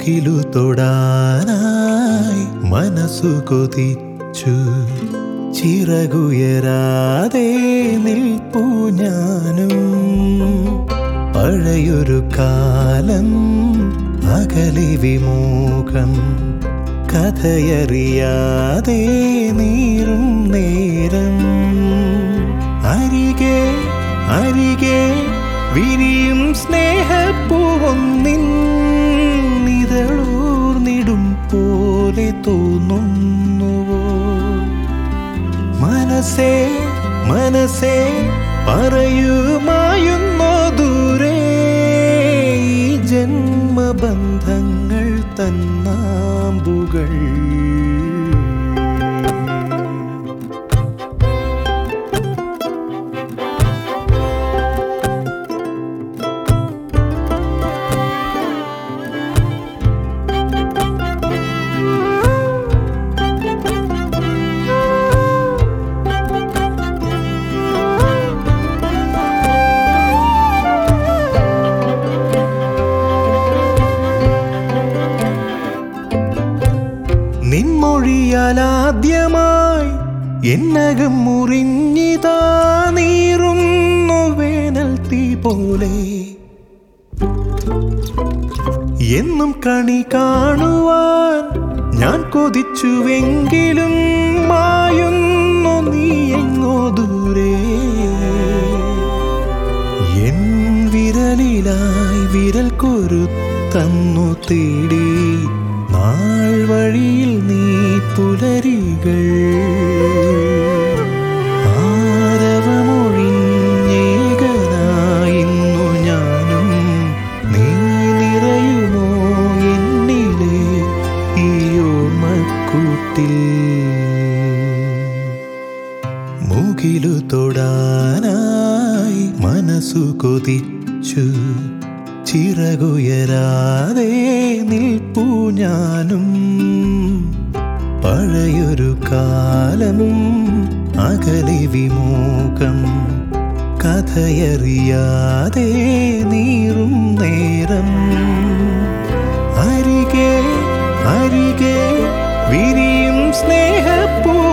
മുകിലു തൊടാനായി മനസ്സു കൊതിച്ചു ചിറകുയരാതെ നിൽപ്പൂ ഞാനും പഴയൊരു കാലം അകലെ വിമൂഖം കഥയറിയാതെ നീറും നേരം അരികെ അരികെ വിരിയും സ്നേഹപ്പൂവൊന്നിൻ നിതളൂർന്നിടും പോലെ തോന്നുന്നുവോ മനസ്സേ മനസ്സേ പറയുമായുന്നോ ദൂരെ ഈ ജന്മബന്ധങ്ങൾ തന്നാമ്പുകൾ നിൻമൊഴിയാലാദ്യമായി എന്നകം മുറിഞ്ഞിതാ നീറുന്നു വേനൽ തീ പോലെ എന്നും കണി കാണുവാൻ ഞാൻ കൊതിച്ചുവെങ്കിലും മായുന്നു നീ എങ്ങോ ദൂരെ എൻ വിരലിലായി വിരൽ കൊരുത്തന്നു തേടി നാൾ വഴിയിൽ നീ പുലരികൾ ആരവമൊഴിഞ്ഞേകനായിന്നു ഞാനും നീ നിറയുമോ എന്നിലെ ഈ ഓർമ്മക്കൂട്ടിൽ മുകിലു തൊടാനായി മനസ്സു കൊതിച്ചു ചിറകുയരാതെ നിൽപ്പൂ ഞാനും പഴയൊരു കാലം അകലെ വിമൂഖം കഥയറിയാതെ നീറും നേരം അരികെ അരികെ വിരിയും സ്നേഹപ്പൂ